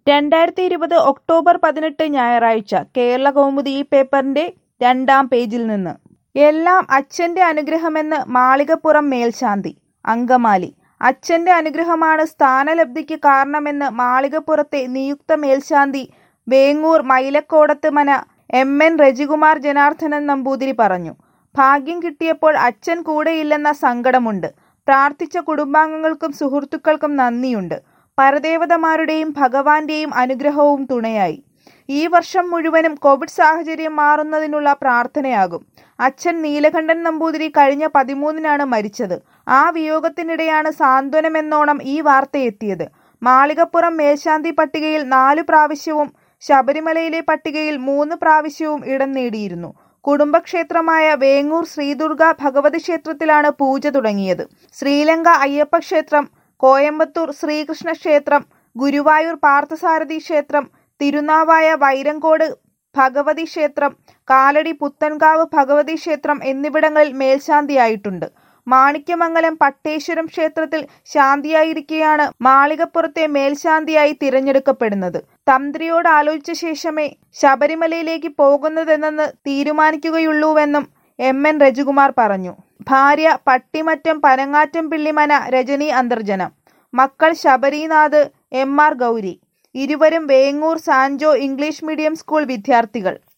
രണ്ടായിരത്തി ഇരുപത് ഒക്ടോബർ പതിനെട്ട് ഞായറാഴ്ച കേരള കൗമുദി ഈ പേപ്പറിന്റെ രണ്ടാം പേജിൽ നിന്ന് എല്ലാം അച്ഛന്റെ അനുഗ്രഹമെന്ന് മാളികപ്പുറം മേൽശാന്തി അങ്കമാലി അച്ഛന്റെ അനുഗ്രഹമാണ് സ്ഥാനലബ്ധിക്ക് കാരണമെന്ന് മാളികപ്പുറത്തെ നിയുക്ത മേൽശാന്തി വേങ്ങൂർ മൈലക്കോടത്ത് മന എം എൻ രജികുമാർ ജനാർദ്ദനൻ നമ്പൂതിരി പറഞ്ഞു ഭാഗ്യം കിട്ടിയപ്പോൾ അച്ഛൻ കൂടെയില്ലെന്ന സങ്കടമുണ്ട് പ്രാർത്ഥിച്ച കുടുംബാംഗങ്ങൾക്കും സുഹൃത്തുക്കൾക്കും നന്ദിയുണ്ട് പരദേവതമാരുടെയും ഭഗവാന്റെയും അനുഗ്രഹവും തുണയായി ഈ വർഷം മുഴുവനും കോവിഡ് സാഹചര്യം മാറുന്നതിനുള്ള പ്രാർത്ഥനയാകും അച്ഛൻ നീലകണ്ഠൻ നമ്പൂതിരി കഴിഞ്ഞ പതിമൂന്നിനാണ് മരിച്ചത് ആ വിയോഗത്തിനിടെയാണ് സാന്ത്വനമെന്നോണം ഈ വാർത്തയെത്തിയത് മാളികപ്പുറം മേൽശാന്തി പട്ടികയിൽ നാലു പ്രാവശ്യവും ശബരിമലയിലെ പട്ടികയിൽ മൂന്ന് പ്രാവശ്യവും ഇടം നേടിയിരുന്നു കുടുംബക്ഷേത്രമായ വേങ്ങൂർ ശ്രീദുർഗ ഭഗവതി ക്ഷേത്രത്തിലാണ് പൂജ തുടങ്ങിയത് ശ്രീലങ്ക അയ്യപ്പ ക്ഷേത്രം കോയമ്പത്തൂർ ശ്രീകൃഷ്ണ ക്ഷേത്രം ഗുരുവായൂർ പാർത്ഥസാരഥി ക്ഷേത്രം തിരുനാവായ വൈരങ്കോട് ഭഗവതി ക്ഷേത്രം കാലടി പുത്തൻകാവ് ഭഗവതി ക്ഷേത്രം എന്നിവിടങ്ങളിൽ മേൽശാന്തിയായിട്ടുണ്ട് മാണിക്യമംഗലം പട്ടേശ്വരം ക്ഷേത്രത്തിൽ ശാന്തിയായിരിക്കെയാണ് മാളികപ്പുറത്തെ മേൽശാന്തിയായി തിരഞ്ഞെടുക്കപ്പെടുന്നത് തന്ത്രിയോട് ആലോചിച്ച ശേഷമേ ശബരിമലയിലേക്ക് പോകുന്നതെന്ന് തീരുമാനിക്കുകയുള്ളൂവെന്നും എം എൻ രജികുമാർ പറഞ്ഞു ഭാര്യ പട്ടിമറ്റം പനങ്ങാറ്റം പിള്ളിമന രജനി അന്തർജനം മക്കൾ ശബരിനാഥ് എം ആർ ഗൗരി ഇരുവരും Vengoor Sanjo English medium school വിദ്യാർത്ഥികൾ